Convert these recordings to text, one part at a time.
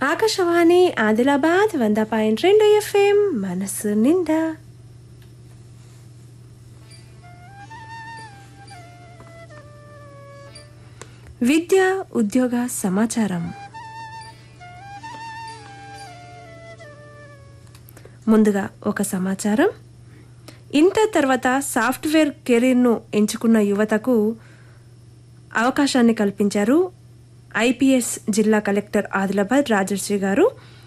ఆకాశవాణి ఆదిలాబాద్ వంద పాయింట్ రెండు ఎఫ్ఎం మనసు నిండా విద్య ఉద్యోగ సమాచారం ముందుగా ఒక సమాచారం ఇంటర్ తర్వాత సాఫ్ట్వేర్ కెరీర్ను ఎంచుకున్న యువతకు అవకాశాన్ని కల్పించారు ఐపీఎస్ జిల్లా కలెక్టర్ ఆదిలాబాద్ రాజశ్రీ గారు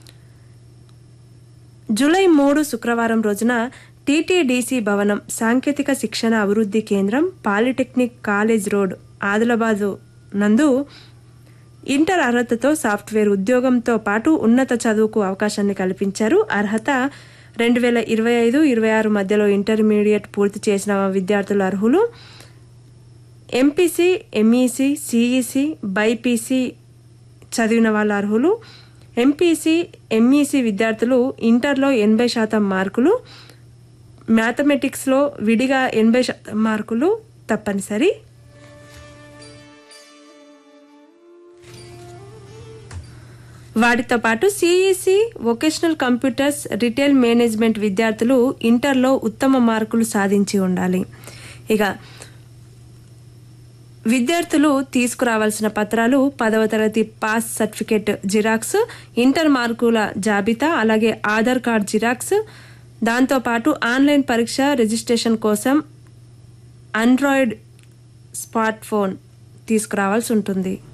జూలై మూడు శుక్రవారం రోజున టీటీడీసీ భవనం సాంకేతిక శిక్షణ అభివృద్ధి కేంద్రం పాలిటెక్నిక్ కాలేజ్ రోడ్ ఆదిలాబాద్ నందు ఇంటర్ అర్హతతో సాఫ్ట్వేర్ ఉద్యోగంతో పాటు ఉన్నత చదువుకు అవకాశాన్ని కల్పించారు అర్హత రెండు వేల ఇరవై ఐదు ఇరవై ఆరు మధ్యలో ఇంటర్మీడియట్ పూర్తి చేసిన విద్యార్థులు అర్హులు ఎంపీసీ ఎంఈసీ సిఈసి బైపీసీ చదివిన వాళ్ళ అర్హులు ఎంపీసీ ఎంఈసీ విద్యార్థులు ఇంటర్లో ఎనభై శాతం మార్కులు మ్యాథమెటిక్స్లో విడిగా ఎనభై శాతం మార్కులు తప్పనిసరి వాటితో పాటు CEC vocational computers retail management విద్యార్థులు ఇంటర్లో ఉత్తమ మార్కులు సాధించి ఉండాలి ఇక విద్యార్థులు తీసుకురావాల్సిన పత్రాలు పదవ తరగతి పాస్ సర్టిఫికేట్ జిరాక్స్ ఇంటర్ మార్కుల జాబితా అలాగే ఆధార్ కార్డ్ జిరాక్స్ దాంతోపాటు ఆన్లైన్ పరీక్ష రిజిస్ట్రేషన్ కోసం ఆండ్రాయిడ్ స్మార్ట్ ఫోన్ తీసుకురావాల్సి ఉంటుంది